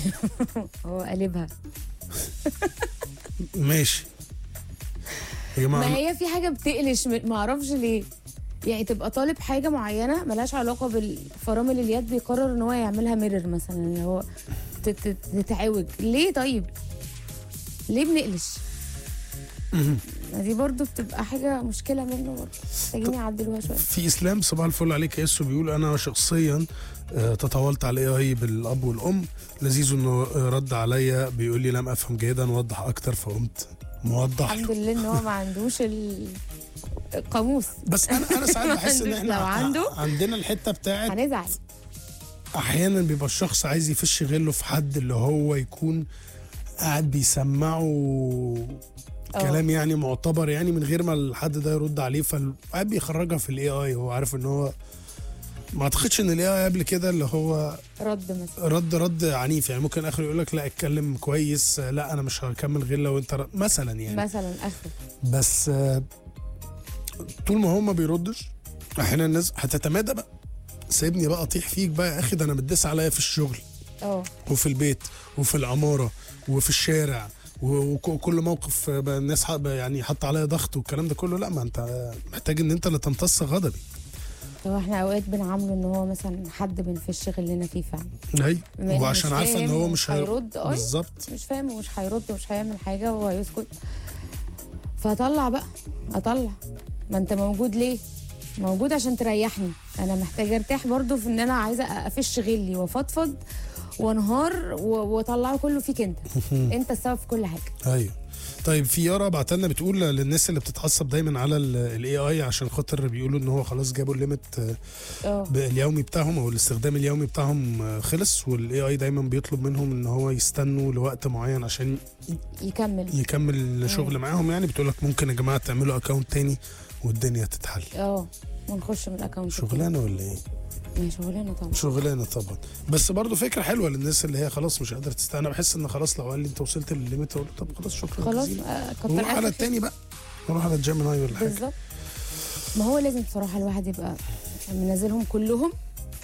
هو قلبها ماشي يا جماعه ما هي في حاجه بتقلش م- ما اعرفش ليه يعني تبقى طالب حاجه معينه ملهاش علاقه بالفرامل اليد بيقرر ان هو يعملها ميرور مثلا اللي هو ت- ت- تتعوج ليه طيب ليه بنقلش ما دي برضو بتبقى حاجه مشكله منه برضو محتاجين يعدلوها شويه في اسلام صباح الفل عليك يا ياسو بيقول انا شخصيا آه، تطاولت على الاي اي بالاب والام لذيذ انه آه، رد عليا بيقول لي لم افهم جيدا وضح اكتر فقمت موضح الحمد لله ان هو ما عندوش ال- القاموس بس انا انا ساعات بحس ان عندوش. احنا لو عنده عندنا الحته بتاعت هنزعل احيانا بيبقى الشخص عايز يفش غله في حد اللي هو يكون قاعد بيسمعه اه. كلام يعني معتبر يعني من غير ما الحد ده يرد عليه فقاعد بيخرجها في الاي اي هو عارف ان هو ما اعتقدش ان الاي اي قبل كده اللي هو رد مثلا رد رد عنيف يعني ممكن اخر يقول لك لا اتكلم كويس لا انا مش هكمل غير لو انت ر- مثلا يعني مثلا اخر بس آه، طول ما هو ما بيردش احيانا الناس هتتمادى بقى سيبني بقى اطيح فيك بقى يا اخي ده انا متداس عليا في الشغل اه وفي البيت وفي العماره وفي الشارع و- وك- وكل موقف آه، بقى الناس ح- بقى يعني حط عليا ضغط والكلام ده كله لا ما انت محتاج ان انت اللي تمتص غضبي طب احنا اوقات بنعامله ان هو مثلا حد بنفش غلنا فيه فعلا اي بما إنه وعشان مش عارفه ان فاهم هو ومش مش هي- هيرد، أي. بالظبط مش فاهم ومش هيرد ومش هيعمل حاجه وهو هيسكت فاطلع بقى اطلع ما انت موجود ليه موجود عشان تريحني انا محتاجه ارتاح برضو في ان انا عايزه افش غلي وافضفض وانهار و- واطلعه كله فيك انت انت السبب في كل حاجه ايوه طيب في يارا بعت لنا بتقول للناس اللي بتتعصب دايما على الاي اي عشان خاطر بيقولوا ان هو خلاص جابوا الليمت آه، اه ب- اليومي بتاعهم او الاستخدام اليومي بتاعهم آه، خلص والاي اي دايما بيطلب منهم ان هو يستنوا لوقت معين عشان يكمل يكمل الشغل معاهم يعني بتقول لك ممكن يا جماعه تعملوا اكونت تاني والدنيا تتحل اه ونخش من الاكونت شغلانه ولا ايه؟ ما هي شغلانه طبعا شغلانه طبعا بس برضو فكره حلوه للناس اللي هي خلاص مش قادره تستنى بحس ان خلاص لو قال لي انت وصلت للليميت اقول له طب خلاص شكرا خلاص جزيلا. آه، كتر نروح على ألف خير. التاني بقى نروح على الجيميناي ولا حاجه بالظبط ما هو لازم بصراحه الواحد يبقى منزلهم كلهم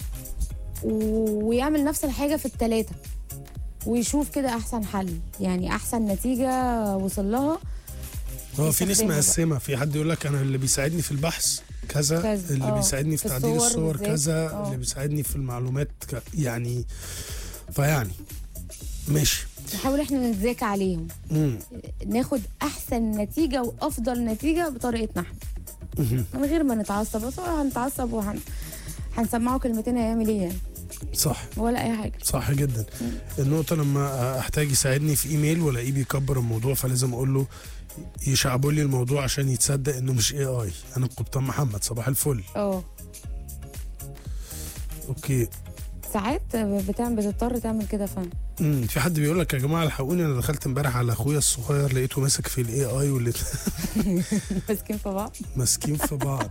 و- ويعمل نفس الحاجه في الثلاثه ويشوف كده احسن حل يعني احسن نتيجه وصل لها هو في ناس يستخدمها بقى. مقسمه في حد يقول لك انا اللي بيساعدني في البحث كذا, كذا، اللي آه. بيساعدني في في تعديل الصور الصور بالذات، كذا آه. اللي بيساعدني في المعلومات ك... يعني فيعني ماشي نحاول احنا نتذاكى عليهم مم. ناخد احسن نتيجه وافضل نتيجه بطريقتنا احنا مهم. من غير ما نتعصب بس هو هنتعصب وهن هنسمعه كلمتين هيعمل ايه يعني صح ولا اي حاجه صح جدا النقطة لما احتاج يساعدني في ايميل والاقيه بيكبر الموضوع فلازم اقول له يشعبوا لي الموضوع عشان يتصدق انه مش اي اي انا القبطان محمد صباح الفل اه اوكي ساعات بتعمل بتضطر تعمل كده فعلا امم في حد بيقول لك يا جماعه الحقوني انا دخلت امبارح على اخويا الصغير لقيته ماسك في الاي اي واللي ماسكين في بعض ماسكين في بعض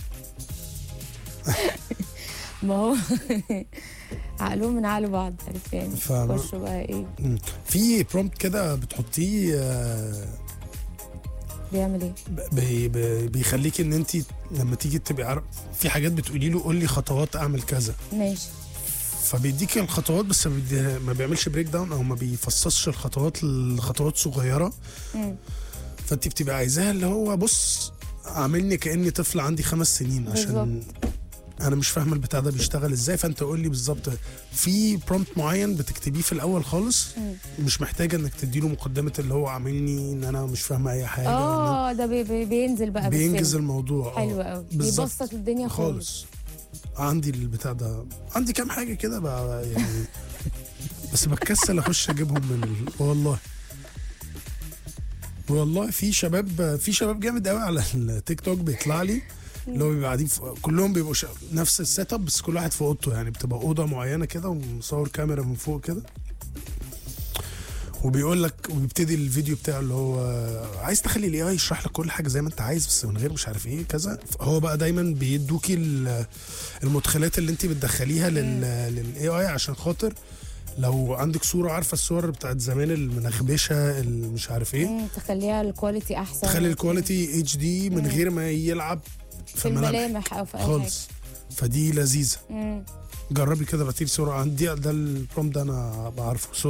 ما هو عقلهم من عقل بعض عارف يعني فاهمة. خشوا بقى ايه مم. في برومبت كده بتحطيه آه، بيعمل ايه بي بي بيخليك ان انت لما تيجي تبقي عارف في حاجات بتقولي له قول لي خطوات اعمل كذا ماشي فبيديك الخطوات بس ما بيديها- ما بيعملش بريك داون او ما بيفصصش الخطوات لخطوات صغيره مم. فانت بتبقى عايزاها اللي هو بص عاملني كاني طفل عندي خمس سنين عشان انا مش فاهم البتاع ده بيشتغل ازاي فانت قول لي بالظبط في برومبت معين بتكتبيه في الاول خالص مم. مش محتاجه انك تديله مقدمه اللي هو عاملني ان انا مش فاهمه اي حاجه وإن اه ده بي بي بينزل بقى بينجز بالسن. الموضوع آه، حلو قوي بالظبط. بيبسط الدنيا خالص خالص عندي البتاع ده عندي كام حاجه كده بقى يعني بس بتكسل اخش اجيبهم من ال... والله والله في شباب في شباب جامد قوي على التيك توك بيطلع لي اللي هو بيبقى قاعدين في... كلهم بيبقوا ش... نفس السيت اب بس كل واحد في اوضته يعني بتبقى اوضه معينه كده ومصور كاميرا من فوق كده وبيقول لك وبيبتدي الفيديو بتاعه اللي هو عايز تخلي الاي اي يشرح لك كل حاجه زي ما انت عايز بس من غير مش عارف ايه كذا هو بقى دايما بيدوكي ال- المدخلات اللي انت بتدخليها للاي اي عشان خاطر لو عندك صوره عارفه الصور بتاعت زمان المنخبشه اللي مش عارف ايه مم. تخليها الكواليتي احسن تخلي الكواليتي اتش دي من غير ما يلعب في في الملامح الملامح او في اي خالص فدي لذيذه حاجه مم. جربي كده بعتيلي صوره عندي ده البروم ده انا بعرفه